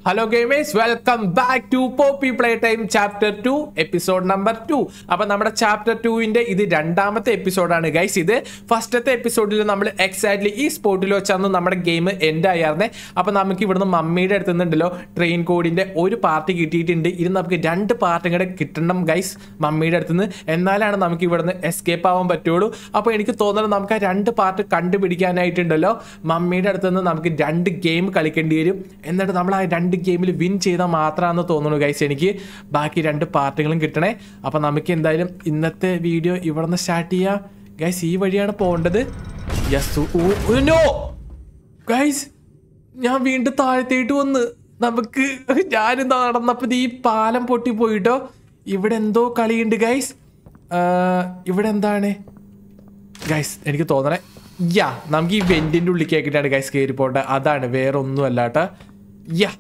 Hello gamers welcome back to Poppy playtime chapter two episode number two അപ്പൊ നമ്മുടെ chapter ടുവിന്റെ ഇത് രണ്ടാമത്തെ എപ്പിസോഡാണ് ഗൈസ് ഇത് ഫസ്റ്റത്തെ എപ്പിസോഡിൽ നമ്മൾ എക്സാക്ട്ലി ഈ സ്പോട്ടിൽ വെച്ചാണ് നമ്മുടെ ഗെയിം എൻഡ് ആയിരുന്നേ അപ്പൊ നമുക്ക് ഇവിടുന്ന് മമ്മിയുടെ അടുത്ത് നിന്നുണ്ടല്ലോ ട്രെയിൻ കോഡിന്റെ ഒരു പാർട്ടി കിട്ടിയിട്ടുണ്ട് ഇത് നമുക്ക് രണ്ട് പാർട്ടി കൂടെ കിട്ടണം ഗൈസ് മമ്മിയുടെ അടുത്ത് നിന്ന് എന്നാലാണ് നമുക്ക് ഇവിടുന്ന് എസ്കേപ്പ് ആവാൻ പറ്റുള്ളൂ അപ്പോൾ എനിക്ക് തോന്നുന്നത് നമുക്ക് ആ രണ്ട് പാർട്ട് കണ്ടുപിടിക്കാനായിട്ടുണ്ടല്ലോ മമ്മിയുടെ അടുത്ത് നിന്ന് നമുക്ക് രണ്ട് ഗെയിം കളിക്കേണ്ടി വരും എന്നിട്ട് നമ്മൾ ആ രണ്ട് ഗെയിമിൽ വിൻ ചെയ്താൽ മാത്രമാണെന്ന് തോന്നുന്നു ഗൈസ് എനിക്ക് ബാക്കി രണ്ട് പാർട്ടികളും കിട്ടണേ അപ്പം നമുക്ക് എന്തായാലും ഇന്നത്തെ വീഡിയോ ഇവിടെ നിന്ന് സ്റ്റാർട്ട് ചെയ്യാം ഗൈസ് ഈ വഴിയാണ് പോകേണ്ടത് യെസ് നോ ഗൈസ് ഞാൻ വീണ്ടും താഴത്തേട്ട് വന്ന് നമുക്ക് ഞാൻ നടന്നപ്പോൾ ഈ പാലം പൊട്ടി പോയിട്ടോ ഇവിടെ എന്തോ കളിയുണ്ട് ഗൈസ് ഇവിടെ എന്താണ് ഗൈസ് എനിക്ക് തോന്നണേ യാ നമുക്ക് ഈ വെന്റിന്റെ ഉള്ളിൽ കേക്കിട്ടാണ് ഗൈസ് കയറി പോട്ടെ അതാണ് വേറെ ഒന്നും അല്ലാട്ട യാ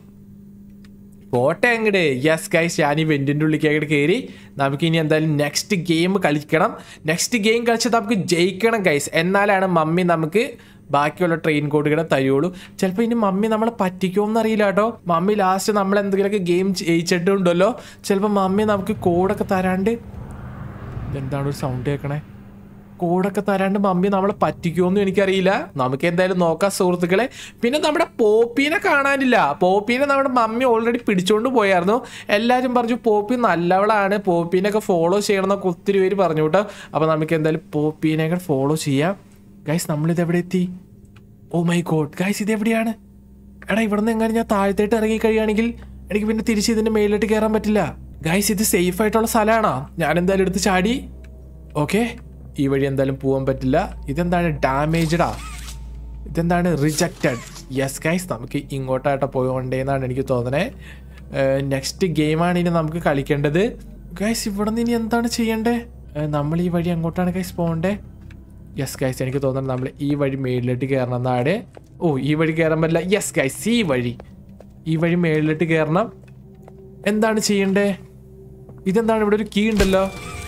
പോട്ടെ അങ്ങട് യെസ് ഗൈസ് ഞാൻ ഈ വെന്റിന്റെ ഉള്ളിൽ കേക്കിട്ട് കയറി നമുക്ക് ഇനി എന്തായാലും നെക്സ്റ്റ് ഗെയിം കളിക്കണം നെക്സ്റ്റ് ഗെയിം കളിച്ചാൽ നമുക്ക് ജയിക്കണം ഗൈസ് എന്നാലാണ് മമ്മി നമുക്ക് ബാക്കിയുള്ള ട്രെയിൻ കോഡുകളെ തരുള്ളൂ ചിലപ്പോൾ ഇനി മമ്മി നമ്മളെ പറ്റിക്കുമോന്ന് അറിയില്ല കേട്ടോ മമ്മി ലാസ്റ്റ് നമ്മൾ എന്തെങ്കിലുമൊക്കെ ഗെയിം ജയിച്ചിട്ടുണ്ടല്ലോ ചിലപ്പോൾ മമ്മി നമുക്ക് കോഡൊക്കെ തരാണ്ട് എന്താണ് ഒരു സൗണ്ട് കേൾക്കണേ കോഡൊക്കെ തരാണ്ട് മമ്മി നമ്മളെ പറ്റിക്കുമെന്നും എനിക്കറിയില്ല നമുക്ക് എന്തായാലും നോക്കാം സുഹൃത്തുക്കളെ പിന്നെ നമ്മുടെ പോപ്പീനെ കാണാനില്ല പോപ്പീനെ നമ്മുടെ മമ്മി ഓൾറെഡി പിടിച്ചോണ്ട് പോയായിരുന്നു എല്ലാവരും പറഞ്ഞു പോപ്പി നല്ലവളാണ് പോപ്പീനൊക്കെ ഫോളോ ചെയ്യണം എന്നൊക്കെ ഒത്തിരി പേര് പറഞ്ഞു കേട്ടോ അപ്പോൾ നമുക്ക് എന്തായാലും പോപ്പീനെയൊക്കെ ഫോളോ ചെയ്യാം ഗൈസ് നമ്മളിത് എവിടെ എത്തി ഓ മൈ ഗോഡ് ഗൈസ് ഇത് എവിടെയാണ് എടാ ഇവിടെ നിന്ന് എങ്ങനെ ഞാൻ താഴത്തേട്ട് ഇറങ്ങി കഴിയുകയാണെങ്കിൽ എനിക്ക് പിന്നെ തിരിച്ച് ഇതിന്റെ മേലിലോട്ട് കയറാൻ പറ്റില്ല ഗൈസ് ഇത് സേഫ് ആയിട്ടുള്ള സ്ഥലമാണോ ഞാൻ എന്തായാലും എടുത്ത് ചാടി ഓക്കെ ഈ വഴി എന്തായാലും പോകാൻ പറ്റില്ല ഇതെന്താണ് ഡാമേജ്ഡാ ഇതെന്താണ് റിജക്റ്റഡ് യെസ് ഗൈസ് നമുക്ക് ഇങ്ങോട്ടായിട്ട് പോയോണ്ടേന്നാണ് എനിക്ക് തോന്നണേ നെക്സ്റ്റ് ഗെയിമാണ് ഇനി നമുക്ക് കളിക്കേണ്ടത് ഗൈസ് ഇവിടെ നിന്ന് ഇനി എന്താണ് ചെയ്യേണ്ടത് നമ്മൾ ഈ വഴി അങ്ങോട്ടാണ് ഗൈസ് പോകണ്ടേ യെസ് ഗൈസ് എനിക്ക് തോന്നുന്നത് നമ്മൾ ഈ വഴി മേളിലോട്ട് കയറണം എന്നാണ് ഓ ഈ വഴി കയറാൻ പറ്റില്ല യെസ് ഗൈസ് ഈ വഴി ഈ വഴി മേളിലോട്ട് കയറണം എന്താണ് ചെയ്യണ്ടേ ഇതെന്താണ് ഇവിടെ ഒരു കീ ഉണ്ടല്ലോ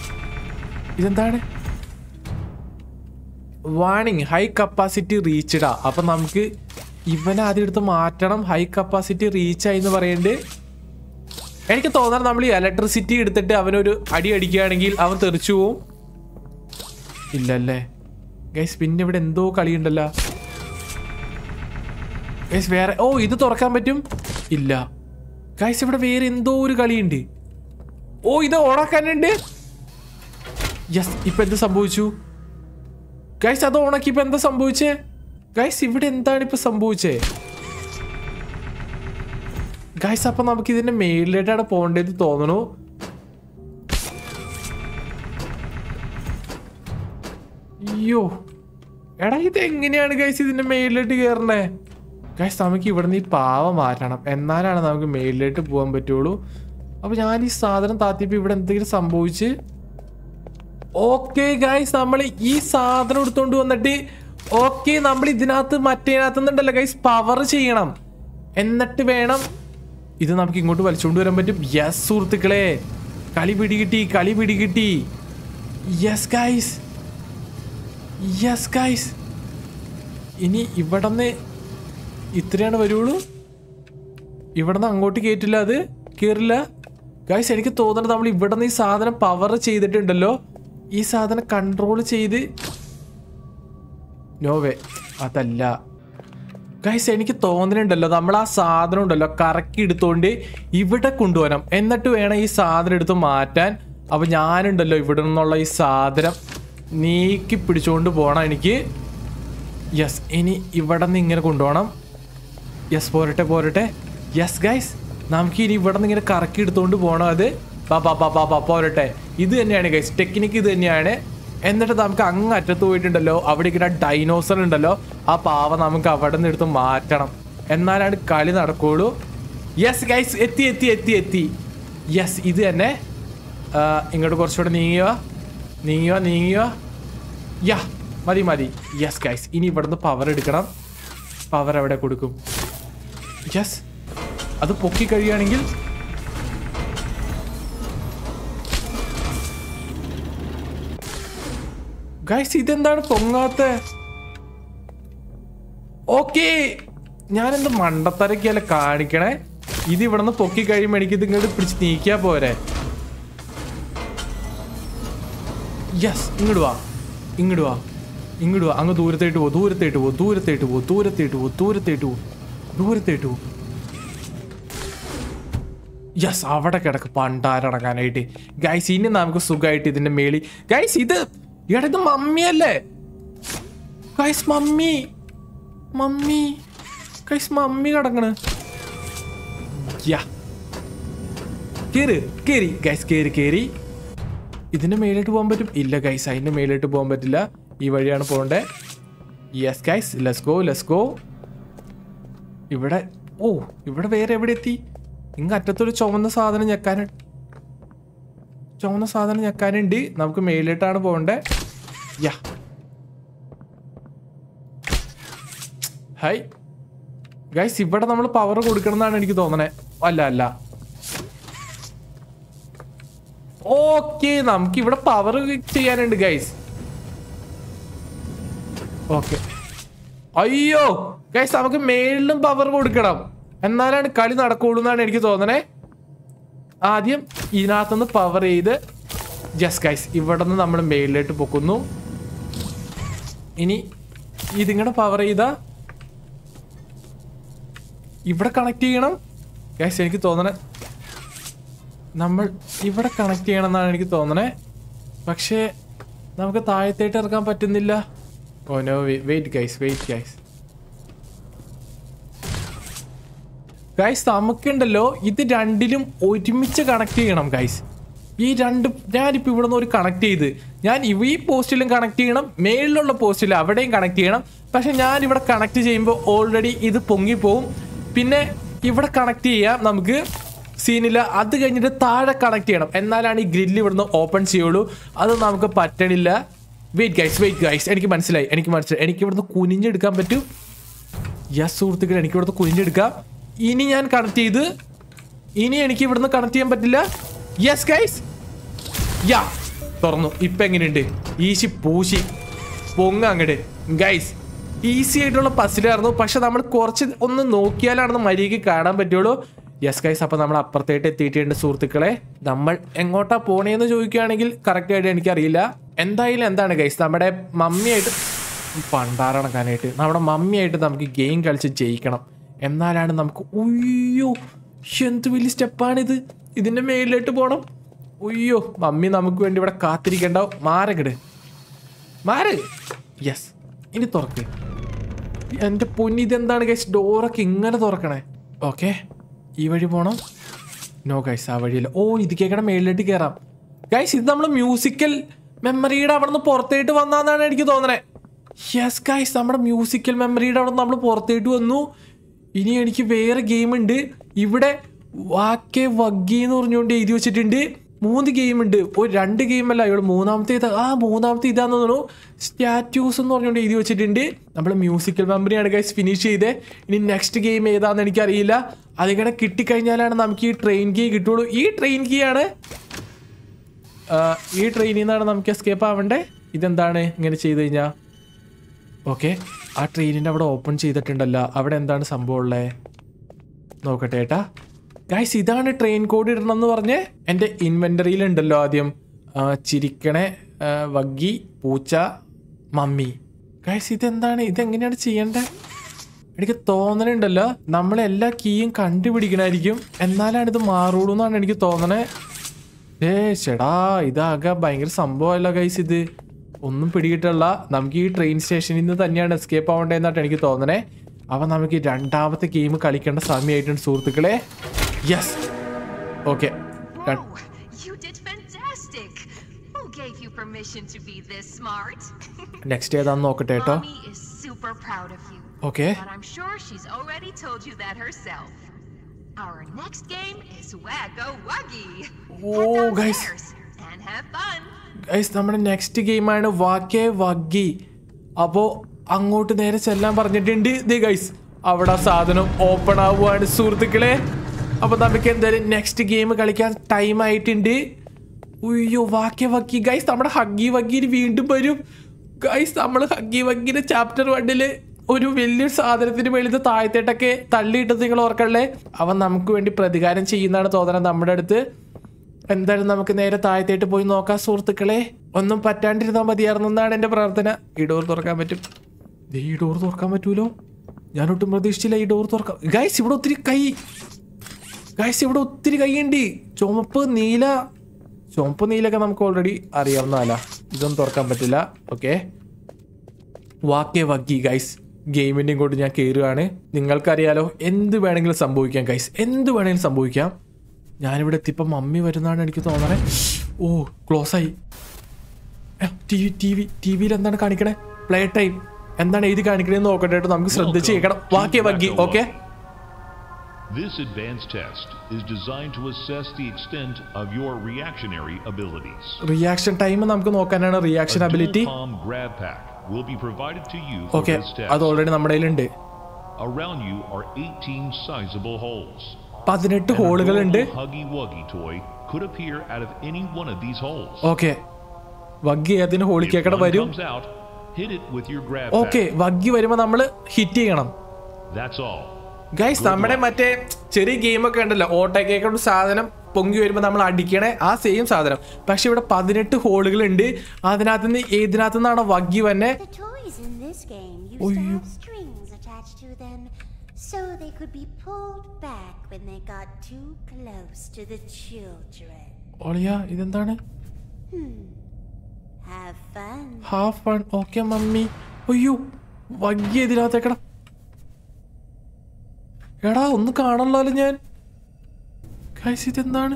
ഇതെന്താണ് വാണിംഗ് ഹൈ കപ്പാസിറ്റി റീച്ച്ഡാ അപ്പം നമുക്ക് ഇവനെ ആദ്യം എടുത്ത് മാറ്റണം ഹൈ കപ്പാസിറ്റി റീച്ച് ആയി എന്ന് പറയുന്നുണ്ട് എനിക്ക് തോന്നാറ് നമ്മൾ ഈ ഇലക്ട്രിസിറ്റി എടുത്തിട്ട് അവനൊരു അടി അടിക്കുകയാണെങ്കിൽ അവൻ തെറിച്ചു പോവും ഇല്ലല്ലേ ഗൈസ് പിന്നെ ഇവിടെ എന്തോ കളിയുണ്ടല്ലോ ഗൈസ് വേറെ ഓ ഇത് തുറക്കാൻ പറ്റും ഇല്ല ഗൈസ് ഇവിടെ വേറെ എന്തോ ഒരു കളിയുണ്ട് ഓ ഇത് ഓണാക്കാനുണ്ട് യെസ് ഇപ്പൊ എന്ത് സംഭവിച്ചു ഗൈസ് അത് ഓണാക്കി ഇപ്പൊ എന്താ സംഭവിച്ചേ ഗൈസ് ഇവിടെ എന്താണ് ഇപ്പൊ സംഭവിച്ചേ ഗൈസ് അപ്പൊ നമുക്ക് ഇതിന്റെ മേളിലേട്ടാണ് പോകേണ്ടത് തോന്നണു അയ്യോ എടാ ഇത് എങ്ങനെയാണ് ഗൈസ് ഇതിന്റെ മേളിലോട്ട് കയറണേ ഗൈസ് നമുക്ക് ഇവിടുന്ന് ഈ പാവ മാറ്റണം എന്നാലാണ് നമുക്ക് മേളിലോട്ട് പോകാൻ പറ്റുള്ളൂ അപ്പൊ ഞാൻ ഈ സാധനം താത്തിയപ്പോ ഇവിടെ എന്തെങ്കിലും സംഭവിച്ച് ഓക്കെ ഗൈസ് നമ്മൾ ഈ സാധനം എടുത്തോണ്ട് വന്നിട്ട് ഓക്കെ നമ്മൾ ഇതിനകത്ത് മറ്റേനകത്ത് നിന്നുണ്ടല്ലോ ഗൈസ് പവർ ചെയ്യണം എന്നിട്ട് വേണം ഇത് നമുക്ക് ഇങ്ങോട്ട് വലിച്ചുകൊണ്ട് വരാൻ പറ്റും യെസ് സുഹൃത്തുക്കളെ കളി പിടികിട്ടി കളി പിടികിട്ടി യെസ് ഗൈസ് യെസ് ഗൈസ് ഇനി ഇവിടെ നിന്ന് ഇത്രയാണ് വരുള്ളൂ ഇവിടെ നിന്ന് അങ്ങോട്ട് കയറ്റില്ല അത് കയറില്ല ഗൈസ് എനിക്ക് തോന്നുന്നത് നമ്മൾ ഇവിടെ നിന്ന് ഈ സാധനം പവർ ചെയ്തിട്ടുണ്ടല്ലോ ഈ സാധനം കൺട്രോൾ ചെയ്ത് നോവേ അതല്ല ഗൈസ് എനിക്ക് തോന്നുന്നുണ്ടല്ലോ നമ്മൾ ആ സാധനം ഉണ്ടല്ലോ കറക്കി എടുത്തോണ്ട് ഇവിടെ കൊണ്ടുവരണം എന്നിട്ട് വേണം ഈ സാധനം എടുത്ത് മാറ്റാൻ അപ്പൊ ഞാനുണ്ടല്ലോ ഇവിടെ നിന്നുള്ള ഈ സാധനം നീക്കി പിടിച്ചുകൊണ്ട് പോകണം എനിക്ക് യെസ് ഇനി ഇവിടെ നിന്ന് ഇങ്ങനെ കൊണ്ടുപോകണം യെസ് പോരട്ടെ പോരട്ടെ യെസ് ഗൈസ് നമുക്ക് ഇനി ഇവിടെ നിന്ന് ഇങ്ങനെ കറക്കി എടുത്തുകൊണ്ട് പോകണം അത് പാ പാ പാ പാ പാ പോരട്ടെ ഇത് തന്നെയാണ് ഗൈസ് ടെക്നിക്ക് ഇത് തന്നെയാണ് എന്നിട്ട് നമുക്ക് അങ്ങ് അറ്റത്ത് പോയിട്ടുണ്ടല്ലോ അവിടെ ഇങ്ങനെ ഡൈനോസർ ഉണ്ടല്ലോ ആ പാവ നമുക്ക് അവിടെ നിന്ന് എടുത്ത് മാറ്റണം എന്നാലാണ് കളി നടക്കുള്ളൂ യെസ് ഗൈസ് എത്തി എത്തി എത്തി എത്തി യെസ് ഇത് തന്നെ ആ, ഇങ്ങോട്ട് കുറച്ചുകൂടെ നീങ്ങുക നീങ്ങുക നീങ്ങുക യാ മതി മതി യെസ് ഗൈസ് ഇനി ഇവിടുന്ന് പവർ എടുക്കണം പവർ എവിടെ കൊടുക്കും യെസ് അത് പൊക്കി കഴിയുകയാണെങ്കിൽ ഗൈസ് ഇതെന്താണ് പൊങ്ങാത്ത ഓക്കേ ഞാനെന്ത് മണ്ടത്തരക്കല്ല കാണിക്കണേ ഇത് ഇവിടെ നിന്ന് പൊക്കി കഴിയുമ്പോൾ എനിക്ക് ഇത് ഇങ്ങോട്ട് പിടിച്ച് നീക്കിയാ പോരെ യെസ് ഇങ്ങോട്ട് വാ ഇങ്ങോട്ട് വാ ഇങ്ങോട്ട് വാ അങ്ങ് ദൂരത്തേട്ട് പോ ദൂരത്തേട്ട് പോ ദൂരത്തേട്ട് പോ ദൂരത്തേട്ട് പോ ദൂരത്തേട്ട് പോ ദൂരത്തേട്ട് പോ യെസ് അവിടെ കിടക്ക് പണ്ടാരടങ്ങാനായിട്ട് ഗൈസ് ഇനി നമുക്ക് സുഖമായിട്ട് ഇതിന്റെ മേളി ഗൈസ് ഇത് എടാ ഇത് മമ്മിയല്ലേ guys mommy mommy guys mommy കിടക്കണ് യാ കേറ് കേറി ഗൈസ് കേറി കേറി ഇതിന്റെ മേലോട്ട് പോകാൻ പറ്റും ഇല്ല ഗൈസ് അതിന്റെ മേലോട്ട് പോകാൻ പറ്റില്ല ഈ വഴിയാണ് പോകണ്ടേ yes guys let's go let's go ഇവിടെ ഓ ഇവിടെ വേറെ എവിടെ എത്തി ഇങ്ങ് അറ്റത്തൊരു ചുവന്ന സാധനം ഞെക്കാന് ചുവന്ന സാധനം ഞെക്കാനുണ്ട് നമുക്ക് മേലിട്ടാണ് പോകണ്ടേ യാ ഹായ് ഗൈസ് ഇവിടെ നമ്മൾ പവർ കൊടുക്കണം എന്നാണ് എനിക്ക് തോന്നണേ അല്ല അല്ല ഓക്കെ നമുക്ക് ഇവിടെ പവർ ചെയ്യാനുണ്ട് ഗൈസ് ഓക്കെ അയ്യോ ഗൈസ് നമുക്ക് മേളിലും പവർ കൊടുക്കണം എന്നാലാണ് കളി നടക്കുള്ളൂ എന്നാണ് എനിക്ക് തോന്നണേ ആദ്യം ഇതിനകത്തുനിന്ന് പവർ ചെയ്ത് ജസ് ഗൈസ് ഇവിടെ നിന്ന് നമ്മൾ മേളിലോട്ട് പൊക്കുന്നു ഇനി ഇതിങ്ങനെ പവർ ചെയ്താ ഇവിടെ കണക്ട് ചെയ്യണം ഗൈസ് എനിക്ക് തോന്നണേ നമ്മൾ ഇവിടെ കണക്ട് ചെയ്യണം എന്നാണ് എനിക്ക് തോന്നണേ പക്ഷേ നമുക്ക് താഴത്തേട്ട് ഇറക്കാൻ പറ്റുന്നില്ല oh no wait guys wait guys guys നമുക്കുണ്ടല്ലോ ഇത് രണ്ടിലും ഒരുമിച്ച് കണക്ട് ചെയ്യണം ഗൈസ് ഈ രണ്ട് ഞാനിപ്പോൾ ഇവിടെ നിന്ന് ഒരു കണക്ട് ചെയ്ത് ഞാൻ ഇവ ഈ പോസ്റ്റിലും കണക്ട് ചെയ്യണം മേളിലുള്ള പോസ്റ്റിലും അവിടെയും കണക്ട് ചെയ്യണം പക്ഷെ ഞാൻ ഇവിടെ കണക്ട് ചെയ്യുമ്പോൾ ഓൾറെഡി ഇത് പൊങ്ങിപ്പോവും പിന്നെ ഇവിടെ കണക്ട് ചെയ്യാം നമുക്ക് സീനില്ല അത് കഴിഞ്ഞിട്ട് താഴെ കണക്ട് ചെയ്യണം എന്നാലാണ് ഈ ഗ്രില്ല് ഇവിടുന്ന് ഓപ്പൺ ചെയ്യുള്ളൂ അത് നമുക്ക് പറ്റണില്ല വെയിറ്റ് ഗൈസ് വെയിറ്റ് ഗൈസ് എനിക്ക് മനസ്സിലായി എനിക്ക് മനസ്സിലായി എനിക്ക് ഇവിടുന്ന് കുനിഞ്ഞെടുക്കാൻ പറ്റും യെസ് സുഹൃത്തുക്കൾ എനിക്ക് ഇവിടുന്ന് കുനിഞ്ഞെടുക്കാം ഇനി ഞാൻ കണക്ട് ചെയ്ത് ഇനി എനിക്ക് ഇവിടുന്ന് കണക്ട് ചെയ്യാൻ പറ്റില്ല യെസ് ഗൈസ് യാ തുറന്നു ഇപ്പൊ എങ്ങനെയുണ്ട് ഈശി പൂശി പൊങ്ങ അങ്ങട് ഗൈസ് ഈസി ആയിട്ടുള്ള പസിലായിരുന്നു പക്ഷെ നമ്മൾ കുറച്ച് ഒന്ന് നോക്കിയാലാണെന്ന് മര്യാദയ്ക്ക് കാണാൻ പറ്റുള്ളൂ യെസ് ഗൈസ് അപ്പൊ നമ്മൾ അപ്പുറത്തേട്ട് എത്തിയിട്ടുണ്ട് സുഹൃത്തുക്കളെ നമ്മൾ എങ്ങോട്ടാ പോണേന്ന് ചോദിക്കുകയാണെങ്കിൽ കറക്റ്റ് ആയിട്ട് എനിക്കറിയില്ല എന്തായാലും എന്താണ് ഗൈസ് നമ്മുടെ മമ്മിയായിട്ട് പണ്ടാറണക്കാനായിട്ട് നമ്മുടെ മമ്മിയായിട്ട് നമുക്ക് ഗെയിം കളിച്ച് ജയിക്കണം എന്നാലാണ് നമുക്ക് ഉയ്യോ എന്ത് വലിയ സ്റ്റെപ്പാണിത് ഇതിന്റെ മേലിലോട്ട് പോണം ഉയ്യോ മമ്മി നമുക്ക് വേണ്ടി ഇവിടെ കാത്തിരിക്കണ്ടാവും മാറങ്ങട് മാറ് യെസ് ഇനി തുറക്ക് എൻ്റെ പൊന്നി ഇതെന്താണ് ഗൈസ് ഡോറൊക്കെ ഇങ്ങനെ തുറക്കണേ ഓക്കെ ഈ വഴി പോണം നോ ഗൈസ് ആ വഴിയില്ല ഓ ഇത് കേൾക്കണ മേളിലോട്ട് കയറാം ഗൈസ് ഇത് നമ്മൾ മ്യൂസിക്കൽ മെമ്മറിയുടെ അവിടെ നിന്ന് പുറത്തേട്ട് വന്നാന്നാണ് എനിക്ക് തോന്നണേ യെസ് ഗൈസ് നമ്മുടെ മ്യൂസിക്കൽ മെമ്മറിയുടെ അവിടെ നമ്മൾ പുറത്തേട്ട് വന്നു ഇനി എനിക്ക് വേറെ ഗെയിം ഉണ്ട് ഇവിടെ വാക്കെ വഗ്ഗി എന്ന് പറഞ്ഞുകൊണ്ട് എഴുതി വെച്ചിട്ടുണ്ട് മൂന്ന് ഗെയിം ഉണ്ട് ഒരു രണ്ട് ഗെയിം അല്ല ഇവിടെ മൂന്നാമത്തെ ഇതാ ആ മൂന്നാമത്തെ ഇതാന്ന് തോന്നുന്നു സ്റ്റാറ്റ്യൂസ് എന്ന് പറഞ്ഞുകൊണ്ട് എഴുതി വെച്ചിട്ടുണ്ട് നമ്മൾ മ്യൂസിക്കൽ മെമ്മറിയാണ് ഗൈസ് ഫിനിഷ് ചെയ്തേ ഇനി നെക്സ്റ്റ് ഗെയിം ഏതാന്ന് എനിക്കറിയില്ല അതിങ്ങനെ കിട്ടിക്കഴിഞ്ഞാലാണ് നമുക്ക് ഈ ട്രെയിൻ കീ കിട്ടുള്ളൂ ഈ ട്രെയിൻ കീ ആണ് ആ, ഈ ട്രെയിനിൽ നിന്നാണ് നമുക്ക് എസ്കേപ്പ് ആവണ്ടേ ഇതെന്താണ് ഇങ്ങനെ ചെയ്ത് കഴിഞ്ഞാൽ ഓക്കെ ആ ട്രെയിനിൻ്റെ അവിടെ ഓപ്പൺ ചെയ്തിട്ടുണ്ടല്ലോ അവിടെ എന്താണ് സംഭവം ഉള്ളത് നോക്കട്ടെ ഏട്ടാ ഗൈസ് ഇതാണ് ട്രെയിൻ കോഡ് ഇടണം എന്ന് പറഞ്ഞ് എൻ്റെ ഇൻവെൻ്ററിയിൽ ഉണ്ടല്ലോ ആദ്യം ആ, ചിരിക്കണേ ആ, വഗ്ഗി പൂച്ച മമ്മി ഗൈസ് ഇതെന്താണ് ഇതെങ്ങനെയാണ് ചെയ്യേണ്ടത് എനിക്ക് തോന്നലുണ്ടല്ലോ നമ്മൾ എല്ലാ കീയും കണ്ടുപിടിക്കണമായിരിക്കും എന്നാലാണ് ഇത് മാറുള്ളൂ എന്നാണ് എനിക്ക് തോന്നണേ ഏ ചേടാ ഇതാകെ ഭയങ്കര സംഭവമല്ല ഗൈസ് ഇത് ഒന്നും പിടികിട്ടല്ല നമുക്ക് ഈ ട്രെയിൻ സ്റ്റേഷനിൽ നിന്ന് തന്നെയാണ് എസ്കേപ്പ് ആവേണ്ടതെന്നായിട്ട് എനിക്ക് തോന്നണേ അപ്പൊ നമുക്ക് ഈ രണ്ടാമത്തെ ഗെയിം കളിക്കേണ്ട സമയമായിട്ടുണ്ട് സുഹൃത്തുക്കളെ yes okay Whoa, you did fantastic. Who gave you permission to be this smart? Next ഏതാന്ന് നോക്കട്ടെ കേട്ടോ Mommy is super proud of you. Okay But I'm sure she's already told you that herself. Our next game is Wacko Wuggy. Oh, Head guys. downstairs and have fun. Guys നമ്മുടെ next ഗെയിമാണ് whack a വഗ്ഗി അപ്പോൾ അങ്ങോട്ട് നേരെ ചെല്ലാൻ പറഞ്ഞിട്ടുണ്ട് ദേ guys അവിടെ ആ സാധനം ഓപ്പൺ ആവുകയാണ് സുഹൃത്തുക്കളെ അപ്പോൾ നമുക്ക് എന്തായാലും നെക്സ്റ്റ് ഗെയിം കളിക്കാൻ ടൈം ആയിട്ടുണ്ട് ഉയ്യോ വാക്കേ വഗ്ഗി ഗൈസ് നമ്മുടെ ഹഗ്ഗി വഗ്ഗിന് വീണ്ടും വരും ഗൈസ് നമ്മൾ ഹഗ്ഗി വഗ്ഗിന്റെ ചാപ്റ്റർ വണ്ണില് ഒരു വലിയൊരു സാധനത്തിന് വെളിത് താഴത്തേട്ടൊക്കെ തള്ളിയിട്ടത് നിങ്ങൾ ഓർക്കല്ലേ അവൻ നമുക്ക് വേണ്ടി പ്രതികാരം ചെയ്യുന്നതാണ് തോന്നണത് നമ്മുടെ അടുത്ത് എന്തായാലും നമുക്ക് നേരെ താഴത്തേട്ട് പോയി നോക്കാം സുഹൃത്തുക്കളെ ഒന്നും പറ്റാണ്ടിരുന്നാൽ മതിയായിരുന്നു എന്നാണ് എൻ്റെ പ്രാർത്ഥന ഈ ഡോർ തുറക്കാൻ പറ്റും ദേ, ഈ ഡോർ തുറക്കാൻ പറ്റൂലോ ഞാൻ ഒട്ടും പ്രതീക്ഷിച്ചില്ല ഈ ഡോർ തുറക്കാം ഗൈസ് ഇവിടെ ഒത്തിരി കൈ ഗൈസ് ഇവിടെ ഒത്തിരി കൈയുണ്ട് ചുമപ്പ് നീല ചുമപ്പ് നീലൊക്കെ നമുക്ക് ഓൾറെഡി അറിയാവുന്നതല്ല ഇതൊന്നും തുറക്കാൻ പറ്റില്ല ഓക്കെ വാക്കേ വക്കി ഗൈസ് ഗെയിമിൻ്റെയും കൊണ്ട് ഞാൻ കയറുകയാണ് നിങ്ങൾക്കറിയാലോ എന്ത് വേണമെങ്കിലും സംഭവിക്കാം ഗൈസ് എന്ത് വേണമെങ്കിലും സംഭവിക്കാം ഞാനിവിടെ എത്തിയപ്പോൾ മമ്മി വരുന്നതാണ് എനിക്ക് തോന്നണേ ഓ ക്ലോസ് ആയി T V T V T വിയിൽ എന്താണ് കാണിക്കണേ പ്ലേ ടൈം എന്താണ് എഴുതി കാണിക്കണേന്ന് നോക്കട്ടെ കേട്ടോ നമുക്ക് ശ്രദ്ധിച്ച് കേൾക്കണം whack a Wuggy okay This advanced test is designed to assess the extent of your reactionary abilities. Reaction time നമുക്ക് നോക്കാനാണ് reaction A ability dual palm grab pack will be provided to you for okay this test. അത് already നമ്മുടെ കയ്യിലുണ്ട് Around you are 18 sizable holes. പതിനെട്ട് An ഹോളുകളുണ്ട് adorable Huggy Wuggy toy could appear out of any one of these holes. Okay Wuggy അതിന് If ഹോളിക്കേക്കട one വരും comes out, hit it with your grab okay pack. Wuggy വരുമ്പോ നമ്മള് hit ചെയ്യണം That's all. Guys നമ്മുടെ മറ്റേ ചെറിയ ഗെയിമൊക്കെ ഉണ്ടല്ലോ ഓട്ടോക്കേക്കൊണ്ട് സാധനം പൊങ്ങി വരുമ്പോൾ നമ്മൾ അടിക്കണേ ആ സെയിം സാധനം പക്ഷെ ഇവിടെ പതിനെട്ട് ഹോളുകൾ ഉണ്ട് അതിനകത്ത് നിന്ന് ഏതിനകത്ത് നിന്നാണോ വഗ്ഗി വന്നെ The toys in this game used Oh, to you- have strings attached to them so they could be pulled back when they got too close to the children. ഓളിയ ഇതെന്താണ് Have fun. Have fun okay mommy അയ്യോ Wuggy ഇതിനകത്തേക്കട എടാ ഒന്ന് കാണണല്ലോ ഞാൻ guys ഇതെന്താണ്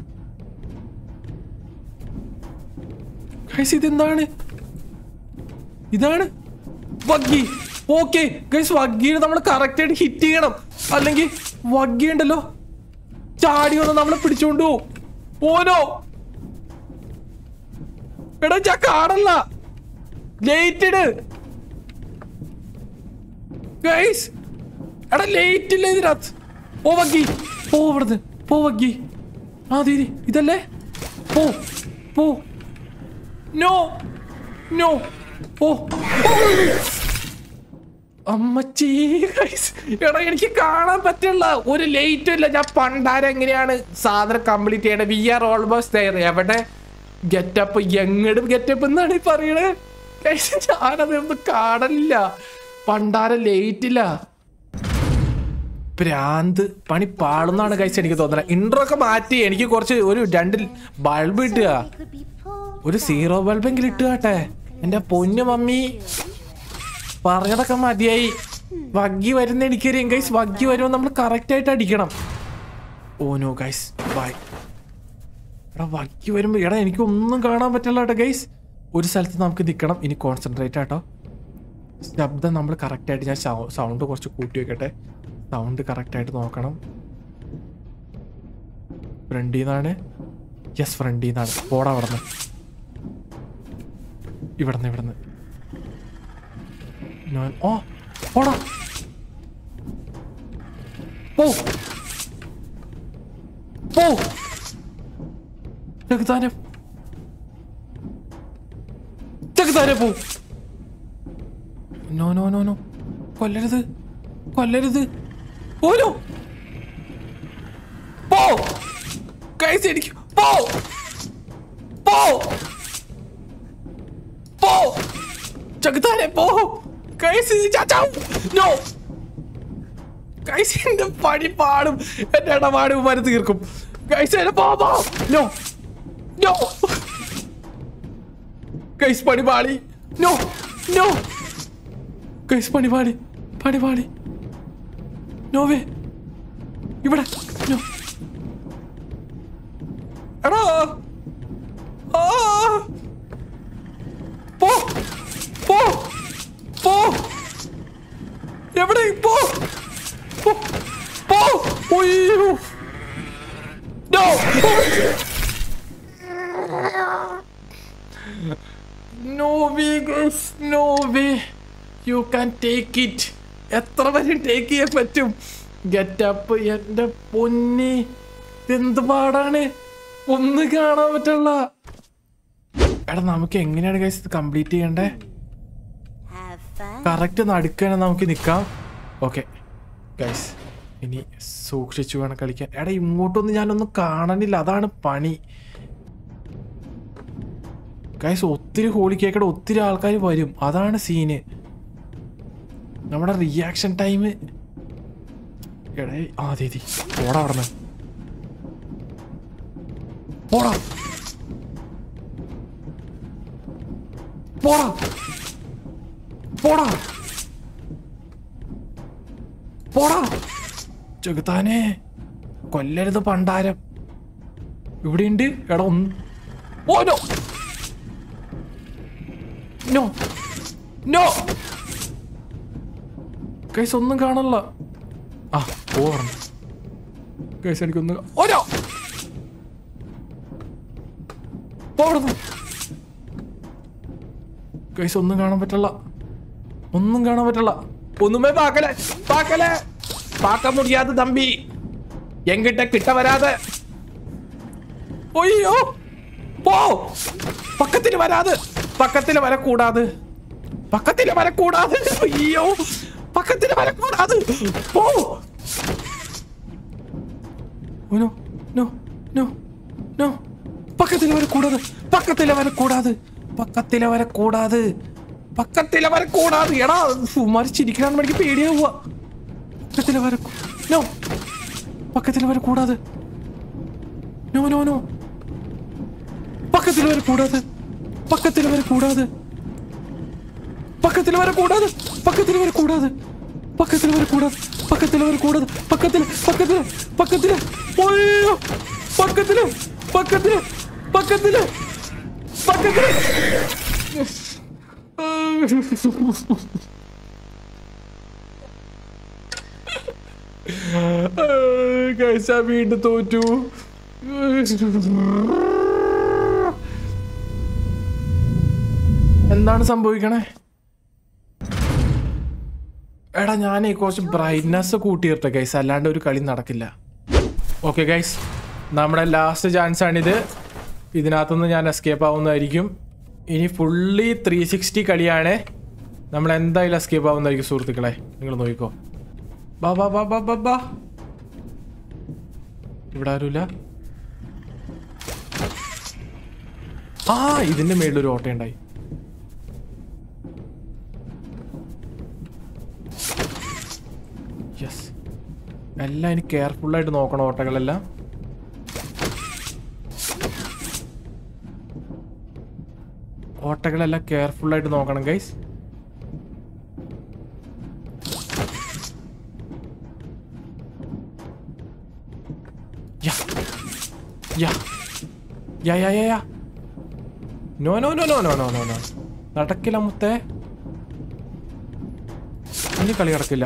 guys ഇതെന്താണ് ഇതാണ് വഗ്ഗി okay guys വഗ്ഗിയെ നമ്മൾ correct ആയിട്ട് ഹിറ്റ് ചെയ്യണം അല്ലെങ്കിൽ വഗ്ഗി ഉണ്ടല്ലോ ചാടി വന്ന് നമ്മളെ പിടിച്ചോണ്ട് പോവും ഓനോ എടാ ഞാൻ കാണല്ല ലേറ്റ് ഇട് ഗൈസ് എടാ ലേറ്റ് ഇല്ല ഇതിനകത്ത് പോ വഗ്ഗി പോ ഇവിടുന്ന് പോ വഗ്ഗി ആ തീരി ഇതല്ലേ പോ പോ നോ നോ പോ അമ്മച്ചീ ഗൈസ് എടാ എനിക്ക് കാണാൻ പറ്റില്ല ഒരു ലൈറ്റും ഇല്ല ഞാൻ പണ്ടാരം എങ്ങനെയാണ് സാധനം കംപ്ലീറ്റ് ചെയ്യണത് വി ആർ ഓൾമോസ്റ്റ് എവിടെ ഗെറ്റപ്പ് എങ്ങടും ഗെറ്റപ്പ് എന്നാണ് ഈ പറയണേ Guys, ഞാനത് ഒന്നും കാണലില്ല പണ്ടാരം ലേറ്റ് ഇല്ല ഭ്രാന്ത് പണി പാളുന്നാണ് കഴിച്ച് എനിക്ക് തോന്നുന്നത് ഇൻട്രോ ഒക്കെ മാറ്റി എനിക്ക് കുറച്ച് ഒരു രണ്ട് ബൾബ് കിട്ടുക They could be pulled ഒരു സീറോ ബൾബെങ്കിലും ഇട്ട് കേട്ടെ എന്റെ പൊന്നു മമ്മി പറഞ്ഞതൊക്കെ മതിയായി വഗ്ഗി വരുന്ന എനിക്കറിയാം ഗൈസ് വഗ്ഗി വരുമ്പോൾ നമ്മൾ കറക്റ്റ് ആയിട്ട് അടിക്കണം ഓ നോ ഗൈസ് ബൈ എടാ വഗ്ഗി വരുമ്പോ എടാ എനിക്ക് ഒന്നും കാണാൻ പറ്റില്ല കേട്ടോ ഗൈസ് ഒരു സ്ഥലത്ത് നമുക്ക് നിൽക്കണം ഇനി കോൺസെൻട്രേറ്റ് ആട്ടോ ശബ്ദം നമ്മൾ കറക്റ്റ് ആയിട്ട് ഞാൻ സൗണ്ട് കുറച്ച് കൂട്ടി വെക്കട്ടെ സൗണ്ട് കറക്റ്റ് ആയിട്ട് നോക്കണം ഫ്രണ്ടിൽ നിന്നാണ് യെസ് ഫ്രണ്ടിൽ നിന്നാണ് പോടാ അവിടെ നിന്ന് ഇവിടുന്ന് ഇവിടുന്ന് ഞാൻ ഓ പോടാ പോ പോ ചെകുത്താനെ ചെകുത്താനെ പോ നോ നോ നോ നോ കൊല്ലരുത് കൊല്ലരുത് ഓരോ പോ കൈസ് എനിക്ക് പോ പോ പോ ചെകുത്താനെ പോ കൈസ് ചാച്ചാ നോ കൈസ് എന്റെ പണി പാടും എന്റെ ഇടപാട് മര തീർക്കും കൈസ് എന്നെ പോ പോ നോ നോ കൈസ് പണി പാടി നോ നോ കൈസ് പണി പാടി പണി പാടി നോവേ ഇവിടെ നോ എടാ ആ പോ പോ പോ എവിടെ പോ പോ പോ ഒയ്യോ no no way guys no way you can take it എത്ര വരെ ടേക്ക് ചെയ്യാൻ പറ്റും ഗെറ്റപ്പ് എന്റെ പൊന്നി എന്ത് പാടാണ് ഒന്ന് കാണാൻ പറ്റുള്ള എടാ നമുക്ക് എങ്ങനെയാണ് ഗൈസ് ഇത് കംപ്ലീറ്റ് ചെയ്യണ്ടേ Have fun. കറക്റ്റ് നടുക്കാണ് നമുക്ക് നിൽക്കാം ഓക്കെ ഗൈസ് ഇനി സൂക്ഷിച്ചു വേണം കളിക്കാൻ എടാ ഇങ്ങോട്ടൊന്നും ഞാനൊന്നും കാണണില്ല അതാണ് പണി ഗൈസ് ഒത്തിരി ഹോളി കേക്കടെ ഒത്തിരി ആൾക്കാർ വരും അതാണ് സീന് നമ്മുടെ റിയാക്ഷൻ ടൈം എടേ ആ ദീദി പോടാ അവിടെ പോടാ പോടാ പോടാ പോടാ ചെകുത്താനെ കൊല്ലരുത് പണ്ടാരം ഇവിടെയുണ്ട് എടാ ഒന്ന് oh no no no guys ഒന്നും കാണല്ല ആ ഓർമ്മ കൈസ് എനിക്കൊന്ന് ഓരോ പോടുന്നു കൈസ് ഒന്നും കാണാൻ പറ്റില്ല ഒന്നും കാണാൻ പറ്റില്ല ഒന്നുമേ പാക്കല പാക്കല പാക്ക മുടിയാതെ തമ്പി എങ്കിട്ട കിട്ട വരാതെ ഒയ്യോ പോ പക്കത്തിന് വരാതെ പക്കത്തിന് വരക്കൂടാതെ പക്കത്തിന് വരക്കൂടാതെ അയ്യോ പക്കത്തിന് വരക്കൂടാതെ പോ നോ നോ നോ നോ പക്കത്തിലെ വരെ കൂടാതെ പക്കത്തിലെ വരെ കൂടാതെ പക്കത്തിലെ വരെ കൂടാതെ പക്കത്തിലെ വരെ കൂടാതെ എടാ മരിച്ചിരിക്കണം എനിക്ക് പേടിയാവുക പക്കത്തിലെ വരെ കൂ- നോ പക്കത്തിലെ വരെ കൂടാതെ നോ നോ നോ പക്കത്തിലെ വരെ കൂടാതെ പക്കത്തിലെ വരെ കൂടാതെ പക്കത്തിൽ വരെ കൂടാതെ പക്കത്തിൽ വരെ കൂടാതെ പക്കത്തിൽ വരെ കൂടാതെ പക്കത്തിൽ വരെ കൂടാതെ പക്കത്തിൽ പക്കത്തിൽ പക്കത്തിൽ ഒയ്യോ പക്കത്തില് പക്കത്തില് പക്കത്തില് പക്കത്തില് ഗൈസ വീണ്ടും തോറ്റു എന്താണ് സംഭവിക്കണേ എടാ ഞാനേ കുറച്ച് ബ്രൈറ്റ്നസ് കൂട്ടിയിട്ടെ ഗൈസ് അല്ലാണ്ട് ഒരു കളി നടക്കില്ല ഓക്കെ ഗൈസ് നമ്മുടെ ലാസ്റ്റ് ചാൻസ് ആണിത് ഇതിനകത്തുനിന്ന് ഞാൻ എസ്കേപ്പ് ആവുന്നതായിരിക്കും ഇനി ഫുള്ളി ത്രീ സിക്സ്റ്റി കളിയാണ് നമ്മൾ എന്തായാലും എസ്കേപ്പ് ആവുന്നതായിരിക്കും സുഹൃത്തുക്കളെ നിങ്ങൾ നോക്കിക്കോ ബാ ബാ ബാ ബാ ബാ ബാ ഇവിടെ ആരുമില്ല ആ ഇതിന്റെ മേളിലൊരു ഓട്ടയുണ്ടായി യെസ് എല്ലാം ഇനി കെയർഫുള്ളായിട്ട് നോക്കണം ഓട്ടകളെല്ലാം ഓട്ടകളെല്ലാം കെയർഫുള്ളായിട്ട് നോക്കണം guys yeah yeah yeah yeah yeah yeah no no no no no no no no നടക്കില്ല മുത്തേ ഇനി കളി നടക്കില്ല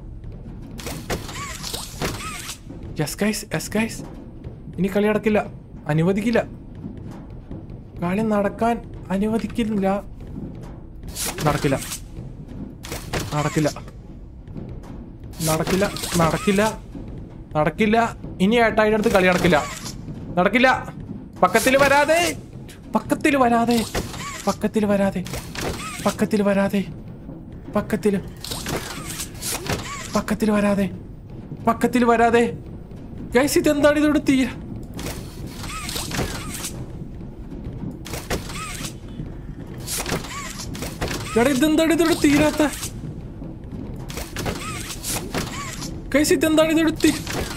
യെസ് ഗൈസ് യെസ് ഗൈസ് ഇനി കളി നടക്കില്ല അനുവദിക്കില്ല കളി നടക്കാൻ അനുവദിക്കില്ല നടക്കില്ല നടക്കില്ല നടക്കില്ല നടക്കില്ല നടക്കില്ല ഇനി ഏട്ടായിയുടെ അടുത്ത് കളി നടക്കില്ല നടക്കില്ല പക്കത്തിൽ വരാതെ പക്കത്തിൽ വരാതെ പക്കത്തിൽ വരാതെ പക്കത്തിൽ വരാതെ പക്കത്തിൽ പക്കത്തിൽ വരാതെ പക്കത്തിൽ വരാതെ ഗൈസ് ഇതെന്താണ് ഇതോട് തീര എടാ ഇതെന്താണ് ഇതോട് തീരാത്ത ഗൈസ് ഇതെന്താണ് ഇതോട് തീ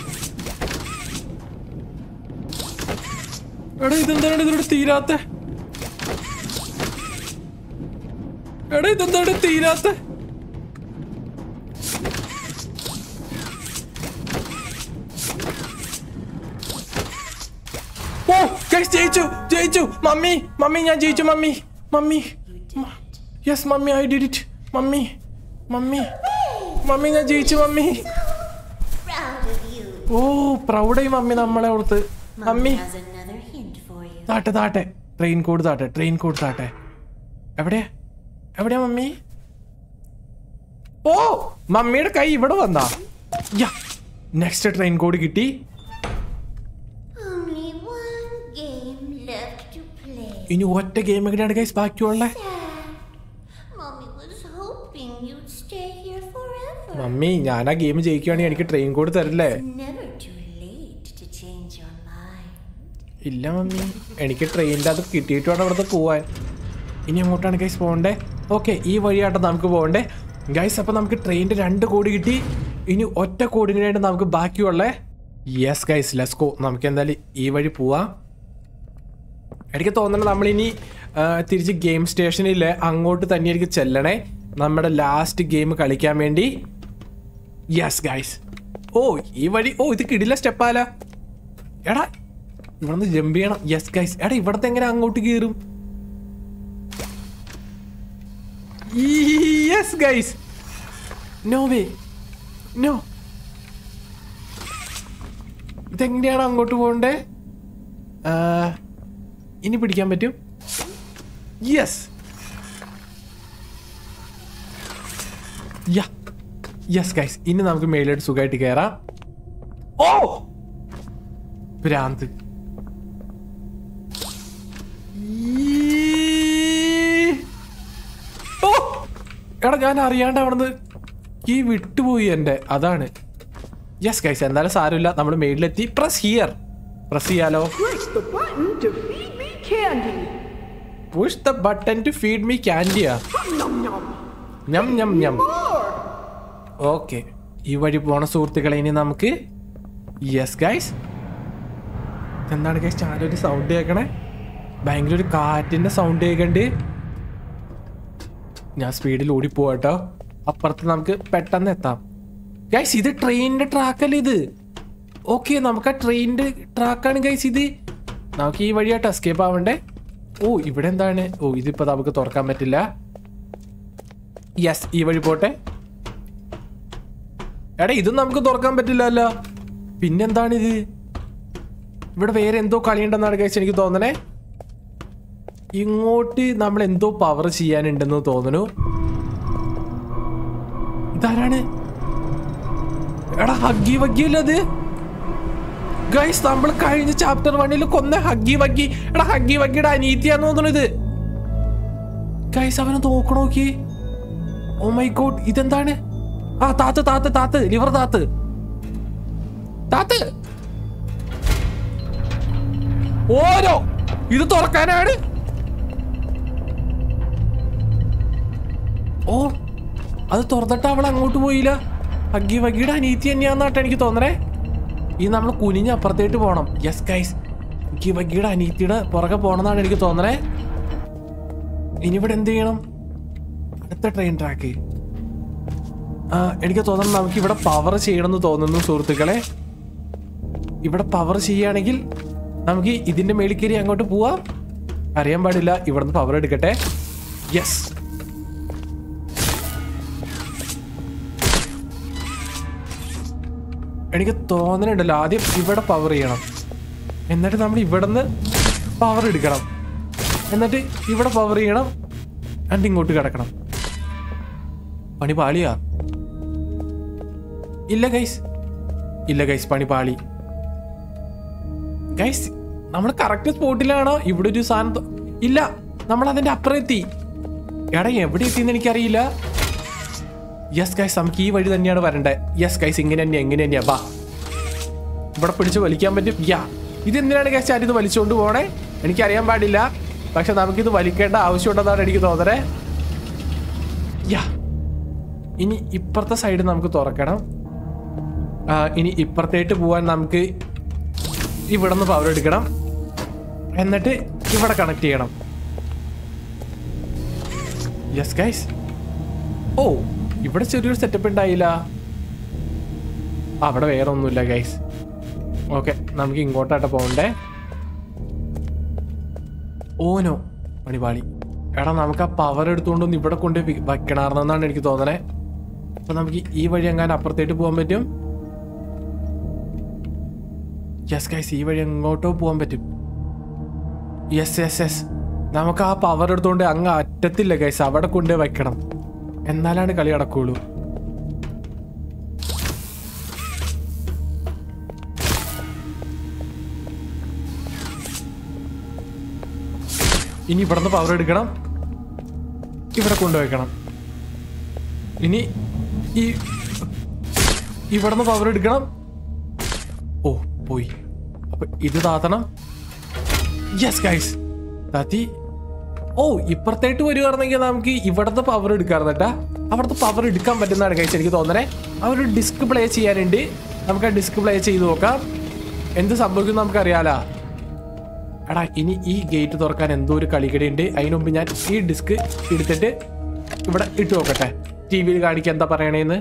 എടാ ഇതെന്താണ് ഇതിലൂടെ തീരാത്ത എടാ ഇതെന്താണ് തീരാത്ത ഓ ഗൈസ് ജയിച്ചു ജയിച്ചു മമ്മി മമ്മി ഞാൻ ജയിച്ചു mommy mommy yes mommy I did it mommy mommy mommy ഞാൻ ജയിച്ചു മമ്മി Proud of you. ഓ പ്രൗഡായി മമ്മി നമ്മളെ ഓർത്ത് mommy has another hint for you. താട്ടെ താട്ടെ ട്രെയിൻ കോഡ് താട്ടെ ട്രെയിൻ കോഡ് താട്ടെ എവിടെയാ എവിടെയാ മമ്മി ഓ മമ്മിയുടെ കൈ ഇവിടെ വന്നാ യാ നെക്സ്റ്റ് ട്രെയിൻ കോഡ് കിട്ടി Only one game left to play. ഇനി ഒറ്റ ഗെയിം എങ്ങനെയാണ് ഗൈസ് ബാക്കിയുള്ള Mommy was hoping മമ്മി ഞാൻ ആ ഗെയിം ജയിക്കുകയാണെങ്കിൽ എനിക്ക് ട്രെയിൻ കോഡ് തരില്ലേ Never too late to change your mind. ഇല്ല മമ്മി എനിക്ക് ട്രെയിനിൻ്റെ അത് കിട്ടിയിട്ട് വേണം അവിടുത്തെ പോവാൻ ഇനി എങ്ങോട്ടാണ് ഗൈസ് പോകണ്ടേ ഓക്കെ ഈ വഴിയാട്ടോ നമുക്ക് പോകണ്ടേ ഗൈസ് അപ്പോൾ നമുക്ക് ട്രെയിനിൻ്റെ രണ്ട് കോടി കിട്ടി ഇനി ഒറ്റ കോഡിനായിട്ട് നമുക്ക് ബാക്കിയുള്ളേ യെസ് ഗൈസ് ലെസ് ഗോ നമുക്ക് എന്തായാലും ഈ വഴി പോവാം എനിക്ക് തോന്നുന്നത് നമ്മളിനി ആ, തിരിച്ച് ഗെയിം സ്റ്റേഷനിൽ അങ്ങോട്ട് തന്നെയായിരിക്കും ചെല്ലണേ നമ്മുടെ ലാസ്റ്റ് ഗെയിം കളിക്കാൻ വേണ്ടി യെസ് ഗൈസ് ഓ ഈ വഴി ഓ ഇത് കിടില സ്റ്റെപ്പാല എടാ ഇവിടുന്ന് ജമ്പ് ചെയ്യണം യെസ് ഗൈസ് എടാ ഇവിടത്തെ എങ്ങനെ അങ്ങോട്ട് കയറും yes guys no way no ഇതെങ്ങനെയാണ് അങ്ങോട്ട് പോകണ്ടേ ആ, ഇനി പിടിക്കാൻ പറ്റും യെസ് യാ യെസ് ഗൈസ് ഇനി നമുക്ക് മേലോട്ട് സുഖമായിട്ട് കയറാം ഓ ഭ്രാന്ത് ഈ- ഓ എടാ ഞാൻ അറിയാണ്ട് അവിടുന്ന് ഈ വിട്ടുപോയി എൻ്റെ അതാണ് യെസ് ഗൈസ് എന്തായാലും സാരമില്ല നമ്മൾ മേളിലെത്തി പ്രസ് ഹിയർ പ്രസ് ചെയ്യാലോ Push the button to feed me candy. Push the button to feed me ക്യാൻഡിയാ Nom nom. ഞം ഞം ഞം More. ഓക്കെ ഈ വഴി പോണ സുഹൃത്തുക്കളെ ഇനി നമുക്ക് യെസ് ഗൈസ് എന്താണ് ഗൈസ് ചാനൊരു സൗണ്ട് കേൾക്കണേ ഭയങ്കര ഒരു കാറ്റിന്റെ സൗണ്ട് കേൾക്കണ്ട് ഞാൻ സ്പീഡിൽ ഓടിപ്പോവാട്ടോ അപ്പുറത്ത് നമുക്ക് പെട്ടെന്ന് എത്താം ഗൈസ് ഇത് ട്രെയിനിന്റെ ട്രാക്കല്ലേ ഇത് ഓക്കെ നമുക്ക് ആ ട്രെയിനിന്റെ ട്രാക്കാണ് ഗൈസ് ഇത് നമുക്ക് ഈ വഴിയായിട്ട് എസ്കേപ്പ് ആവണ്ടേ ഓ ഇവിടെ എന്താണ് ഓ ഇതിപ്പോ നമുക്ക് തുറക്കാൻ പറ്റില്ല യെസ് ഈ വഴി പോട്ടെ എടാ ഇതും നമുക്ക് തുറക്കാൻ പറ്റില്ലല്ലോ പിന്നെന്താണിത് ഇവിടെ വേറെ എന്തോ കളിയുണ്ടെന്നാണ് കഴിച്ച് എനിക്ക് തോന്നണേ ഇങ്ങോട്ട് നമ്മൾ എന്തോ പവർ ചെയ്യാനുണ്ടെന്ന് തോന്നുന്നു ഇതാരാണ് എടാ ഹഗ്ഗി വഗ്ഗി അല്ലത് ഗൈസ് നമ്മൾ കഴിഞ്ഞ ചാപ്റ്റർ വണ്ണിൽ കൊന്ന ഹഗ്ഗി വഗ്ഗി എടാ ഹഗ്ഗി വഗ്ഗിയുടെ അനീതിയാന്ന് തോന്നുന്നു ഇത് ഗൈസ് അവനെ നോക്കണോക്കി ഓ മൈ ഗോഡ് ഇതെന്താണ് ആ താത്ത് താത്ത് താത്ത് ലിവർ താത്ത് താത്ത് ഓരോ ഇത് തുറക്കാനാണ് ഓ അത് തുറന്നിട്ട് അവൾ അങ്ങോട്ട് പോയില്ല അഗ്ഗി വഗ്ഗിയുടെ അനീതി തന്നെയാന്നാട്ടെ എനിക്ക് തോന്നണേ ഈ നമ്മൾ കുനിഞ്ഞ് അപ്പുറത്തേട്ട് പോകണം യെസ് ഗൈസ് അഗ്ഗി വഗ്ഗിയുടെ അനീതിയുടെ പുറകെ പോകണമെന്നാണ് എനിക്ക് തോന്നണേ ഇനി ഇവിടെ എന്ത് ചെയ്യണം അടുത്ത ട്രെയിൻ ട്രാക്ക് ആ, എനിക്ക് തോന്നുന്നു നമുക്ക് ഇവിടെ പവർ ചെയ്യണമെന്ന് തോന്നുന്നു സുഹൃത്തുക്കളെ ഇവിടെ പവർ ചെയ്യുകയാണെങ്കിൽ നമുക്ക് ഇതിന്റെ മേളിൽ കയറി അങ്ങോട്ട് പോവാം അറിയാൻ പാടില്ല ഇവിടുന്ന് പവർ എടുക്കട്ടെ യെസ് എനിക്ക് തോന്നണുണ്ടല്ലോ ആദ്യം ഇവിടെ പവർ ചെയ്യണം എന്നിട്ട് നമ്മൾ ഇവിടുന്ന് പവർ എടുക്കണം എന്നിട്ട് ഇവിടെ പവർ ചെയ്യണം എന്നിട്ട് ഇങ്ങോട്ട് കിടക്കണം പണി പാളിയാ ഇല്ല ഗൈസ് ഇല്ല ഗൈസ് പണി പാളി ഗൈസ് നമ്മൾ കറക്റ്റ് സ്പോട്ടിലാണോ ഇവിടെ ഒരു സാധനം ത- ഇല്ല നമ്മൾ അതിന്റെ അപ്പുറം എത്തി എടാ എവിടെ എത്തിയെന്ന് എനിക്കറിയില്ല യെസ് ഗൈസ് നമുക്ക് ഈ വഴി തന്നെയാണ് വരണ്ടേ യെസ് ഗൈസ് ഇങ്ങനെ തന്നെയാ എങ്ങനെ തന്നെയാ ബാ ഇവിടെ പിടിച്ച് വലിക്കാൻ പറ്റും യാ ഇത് എന്തിനാണ് ഗൈസ് ആരും ഇത് വലിച്ചുകൊണ്ട് പോണേ എനിക്കറിയാൻ പാടില്ല പക്ഷെ നമുക്കിത് വലിക്കേണ്ട ആവശ്യമുണ്ടെന്നാണ് എനിക്ക് തോന്നണേ യാ ഇനി ഇപ്പുറത്തെ സൈഡ് നമുക്ക് തുറക്കണം ആ, ഇനി ഇപ്പുറത്തേട്ട് പോവാൻ നമുക്ക് ഇവിടെ നിന്ന് പവർ എടുക്കണം എന്നിട്ട് ഇവിടെ കണക്ട് ചെയ്യണം യെസ് ഗൈസ് ഓ ഇവിടെ ചെറിയൊരു സെറ്റപ്പ് ഉണ്ടായില്ല അവിടെ വേറെ ഒന്നുമില്ല ഗൈസ് ഓക്കെ നമുക്ക് ഇങ്ങോട്ടായിട്ട് പോകണ്ടേ ഓനോ പണിപാളി എടാ നമുക്ക് ആ പവർ എടുത്തുകൊണ്ടൊന്ന് ഇവിടെ കൊണ്ട് വി- വെക്കണമായിരുന്നെന്നാണ് എനിക്ക് തോന്നണേ അപ്പൊ നമുക്ക് ഈ വഴി എങ്ങാനും അപ്പുറത്തേട്ട് പോകാൻ പറ്റും യെസ് ഗൈസ് ഈ വഴി എങ്ങോട്ടോ പോകാൻ പറ്റും യെസ് യെസ് യെസ് നമുക്ക് ആ പവർ എടുത്തുകൊണ്ട് അങ്ങ് അറ്റത്തില്ല ഗൈസ് അവിടെ കൊണ്ട് വെക്കണം എന്നാലാണ് കളി നടക്കുള്ളൂ ഇനി ഇവിടുന്ന് പവർ എടുക്കണം ഇവിടെ കൊണ്ടുവയ്ക്കണം ഇനി ഈ ഇവിടുന്ന് പവർ എടുക്കണം ഓ പോയി അപ്പൊ ഇത് താത്തണം യെസ് ഗൈസ് താത്തി ഓ ഇപ്പുറത്തേട്ട് വരികയാണെങ്കിൽ നമുക്ക് ഇവിടുത്തെ പവർ എടുക്കാറുണ്ട് കേട്ടാ അവിടുത്തെ പവർ എടുക്കാൻ പറ്റുന്നതാണ് ഗൈസ് എനിക്ക് തോന്നണേ ആ ഒരു ഡിസ്ക് പ്ലേ ചെയ്യാനുണ്ട് നമുക്ക് ആ ഡിസ്ക് പ്ലേ ചെയ്ത് നോക്കാം എന്ത് സംഭവിക്കും നമുക്കറിയാലോ എടാ ഇനി ഈ ഗേറ്റ് തുറക്കാൻ എന്തോ ഒരു കളിക്കടയുണ്ട് അതിനു മുമ്പ് ഞാൻ ഈ ഡിസ്ക് എടുത്തിട്ട് ഇവിടെ ഇട്ട് നോക്കട്ടെ ടി വിയിൽ കാണിക്കാൻ എന്താ പറയണേന്ന്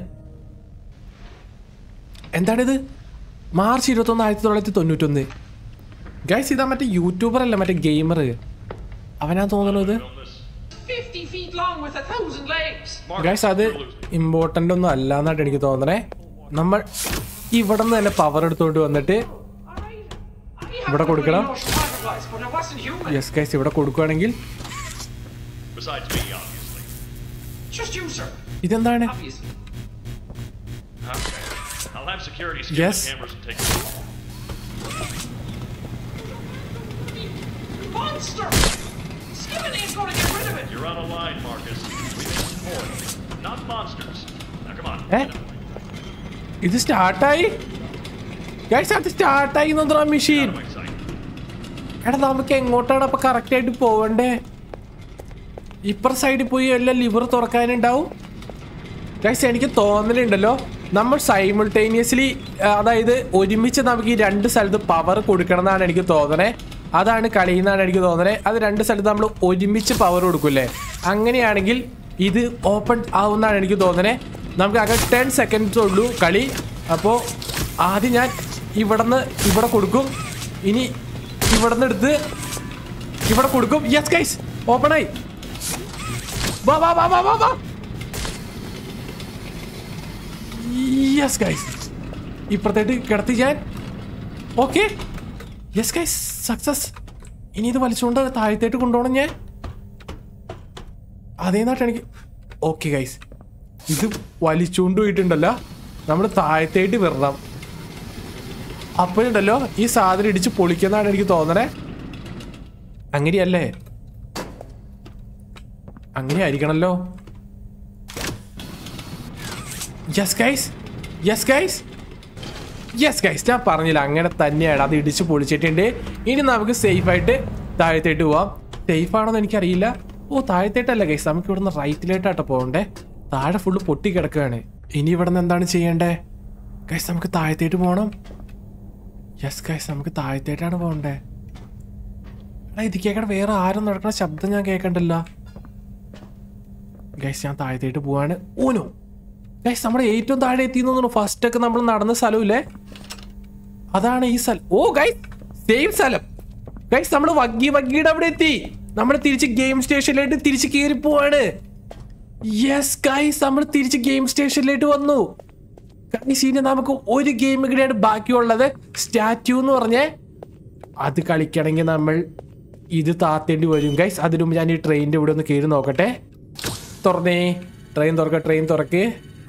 എന്താണിത് മാർച്ച് ഇരുപത്തൊന്ന് ആയിരത്തി തൊള്ളായിരത്തി തൊണ്ണൂറ്റൊന്ന് ഗൈസ് ഇതാ മറ്റേ യൂട്യൂബർ അല്ല മറ്റേ ഗെയിമർ അവനാ തോന്നുന്നത് 50 feet long with a thousand legs. Guys അത് ഇമ്പോർട്ടൻ്റ് ഒന്നും അല്ല എന്നായിട്ട് എനിക്ക് തോന്നണേ നമ്മൾ ഇവിടെ നിന്ന് തന്നെ പവർ എടുത്തോണ്ട് വന്നിട്ട് I ഇവിടെ have കൊടുക്കണം. no fireflies, but I wasn't human. Yes guys ഇവിടെ കൊടുക്കുകയാണെങ്കിൽ Besides me, obviously. Just you, sir. ഇതെന്താണ് Obviously. Okay. I'll have security scan Yes. the cameras and take a look. Monster! Skipping ain't gonna get rid of it. You're on a line, Marcus. We make toys, not monsters. Now come on. ഏ ഇത് സ്റ്റാർട്ടായി guys അത് സ്റ്റാർട്ടായി എന്നാ machine Out of my sight. എടാ നമുക്ക് എങ്ങോട്ടാണ് അപ്പൊ correct ആയിട്ട് പോവണ്ടേ ഇപ്പുറ സൈഡിൽ പോയി എല്ലാം ലിവർ തുറക്കാനുണ്ടാവും ഗൈസ് എനിക്ക് തോന്നലുണ്ടല്ലോ നമ്മൾ സൈമിൾട്ടേനിയസ്ലി അതായത് ഒരുമിച്ച് നമുക്ക് ഈ രണ്ട് സ്ഥലത്ത് പവർ കൊടുക്കണം എന്നാണ് എനിക്ക് തോന്നണേ അതാണ് കളിയെന്നാണ് എനിക്ക് തോന്നണേ അത് രണ്ട് സ്ഥലത്ത് നമ്മൾ ഒരുമിച്ച് പവർ കൊടുക്കൂലേ അങ്ങനെയാണെങ്കിൽ ഇത് ഓപ്പൺ ആവുമെന്നാണ് എനിക്ക് തോന്നണേ നമുക്ക് ആകെ ടെൻ സെക്കൻഡ്സ് ഉള്ളൂ കളി അപ്പോൾ ആദ്യം ഞാൻ ഇവിടുന്ന് ഇവിടെ കൊടുക്കും ഇനി ഇവിടുന്ന് എടുത്ത് ഇവിടെ കൊടുക്കും യെസ് ഗൈസ് ഓപ്പൺ ആയി വാ വാ വാ വാ വാ വാ യെസ് ഗൈസ് ഇപ്പുറത്തേട്ട് കിടത്തി ഞാൻ ഓക്കെ യെസ് ഗൈസ് സക്സസ് ഇനി ഇത് വലിച്ചുകൊണ്ട് താഴത്തേട്ട് കൊണ്ടുപോകണം ഞാൻ അതേ നാട്ട് എനിക്ക് ഓക്കെ ഗൈസ് ഇത് വലിച്ചുകൊണ്ട് പോയിട്ടുണ്ടല്ലോ നമ്മൾ താഴത്തേട്ട് വരണം അപ്പോഴുണ്ടല്ലോ ഈ സാധനം ഇടിച്ച് പൊളിക്കുന്നതാണ് എനിക്ക് തോന്നണേ അങ്ങനെയല്ലേ അങ്ങനെ ആയിരിക്കണല്ലോ yes guys yes guys yes guys ഞാൻ പറഞ്ഞില്ല അങ്ങനെ തന്നെയാണ് അത് ഇടിച്ച് പൊളിച്ചിട്ടുണ്ട് ഇനി നമുക്ക് സേഫ് ആയിട്ട് താഴത്തേട്ട് പോവാം സേഫ് ആണോന്ന് എനിക്കറിയില്ല ഓ താഴത്തേട്ടല്ല ഗൈസ് നമുക്ക് ഇവിടുന്ന് റൈറ്റിലേട്ടാട്ടോ പോകണ്ടേ താഴെ ഫുള്ള് പൊട്ടി കിടക്കുകയാണ് ഇനി ഇവിടുന്ന് എന്താണ് ചെയ്യേണ്ടേ ഗൈസ് നമുക്ക് താഴത്തേട്ട് പോകണം യെസ് ഗൈസ് നമുക്ക് താഴത്തേട്ടാണ് പോകണ്ടേ എടാ ഇത് കേൾക്കണ വേറെ ആരും നടക്കണ ശബ്ദം ഞാൻ കേൾക്കണ്ടല്ലോ ഗൈസ് ഞാൻ താഴത്തേട്ട് പോവാണ് ഊനോ ഗൈസ് നമ്മുടെ ഏറ്റവും താഴെ എത്തി തോന്നുന്നു ഫസ്റ്റ് ഒക്കെ നമ്മൾ നടന്ന സ്ഥലമില്ലേ അതാണ് ഈ സ്ഥലം ഓ ഗൈസ് സെയിം സ്ഥലം ഗൈസ് നമ്മൾ വഗ്ഗി വഗ്ഗിയുടെ അവിടെ എത്തി നമ്മൾ തിരിച്ച് ഗെയിം സ്റ്റേഷനിലേക്ക് തിരിച്ച് കയറി പോവാണ് യെസ് ഗൈസ് നമ്മൾ തിരിച്ച് ഗെയിം സ്റ്റേഷനിലേക്ക് വന്നു ഗൈസ് ഇനി നമുക്ക് ഒരു ഗെയിം കൂടെയാണ് ബാക്കിയുള്ളത് സ്റ്റാറ്റ്യൂ എന്ന് പറഞ്ഞേ അത് കളിക്കണമെങ്കിൽ നമ്മൾ ഇത് താത്തേണ്ടി വരും ഗൈസ് അതിനു മുമ്പ് ഞാൻ ഈ ട്രെയിനിന്റെ ഇവിടെ ഒന്ന് കയറി നോക്കട്ടെ തുറന്നേ ട്രെയിൻ തുറക്ക ട്രെയിൻ തുറക്ക്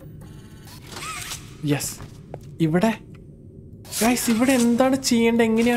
യെസ് ഇവിടെ ഗൈസ് ഇവിടെ എന്താണ് ചെയ്യേണ്ടത് എങ്ങനെയാ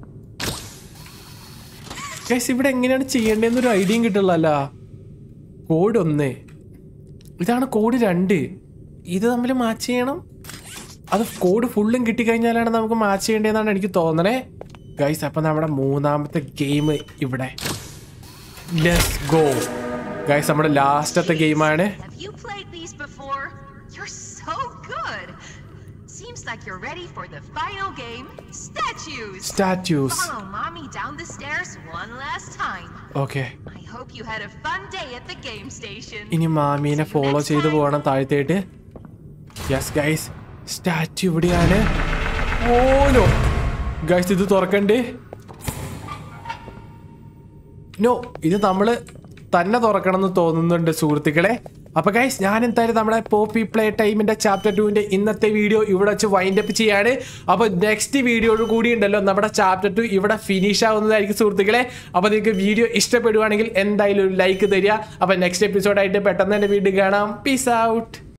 ഗൈസ് ഇവിടെ എങ്ങനെയാണ് ചെയ്യേണ്ടതെന്നൊരു ഐഡിയയും കിട്ടുള്ളല്ല കോഡ് ഒന്ന് ഇതാണ് കോഡ് രണ്ട് ഇത് തമ്മിൽ മാച്ച് ചെയ്യണം അത് കോഡ് ഫുള്ളും കിട്ടിക്കഴിഞ്ഞാലാണ് നമുക്ക് മാച്ച് ചെയ്യേണ്ടതെന്നാണ് എനിക്ക് തോന്നണേ ഗൈസ് അപ്പം നമ്മുടെ മൂന്നാമത്തെ ഗെയിം ഇവിടെ ലെറ്റ്സ് ഗോ ഗൈസ് നമ്മുടെ ലാസ്റ്റത്തെ ഗെയിമാണ് Have you played these before? You're so good. Seems like you're ready for the final game, statues. Statues Follow mommy down the stairs one last time. Okay I hope you had a fun day at the game station. ഇനി മാമീനെ follow ചെയ്ത് പോകണം താഴത്തേട്ട് yes guys statue ഇവിടെയാണ് ഓനോ guys ഇത് തുറക്കണ്ടേ no ഇത് നമ്മള് തന്നെ തുറക്കണം എന്ന് തോന്നുന്നുണ്ട് സുഹൃത്തുക്കളെ അപ്പൊ ഗൈസ് ഞാൻ എന്തായാലും നമ്മുടെ പോപ്പി പ്ലേ ടൈമിന്റെ ചാപ്റ്റർ ടുവിന്റെ ഇന്നത്തെ വീഡിയോ ഇവിടെ വെച്ച് വൈൻഡ് അപ്പ് ചെയ്യാണ് അപ്പൊ നെക്സ്റ്റ് വീഡിയോയോട് കൂടി ഉണ്ടല്ലോ നമ്മുടെ ചാപ്റ്റർ ടു ഇവിടെ ഫിനിഷ് ആവുന്നതായിരിക്കും സുഹൃത്തുക്കളെ അപ്പൊ നിങ്ങൾക്ക് വീഡിയോ ഇഷ്ടപ്പെടുവാണെങ്കിൽ എന്തായാലും ഒരു ലൈക്ക് തരിക അപ്പൊ നെക്സ്റ്റ് എപ്പിസോഡായിട്ട് പെട്ടെന്ന് തന്നെ വീണ്ടും കാണാം പീസ് ഔട്ട്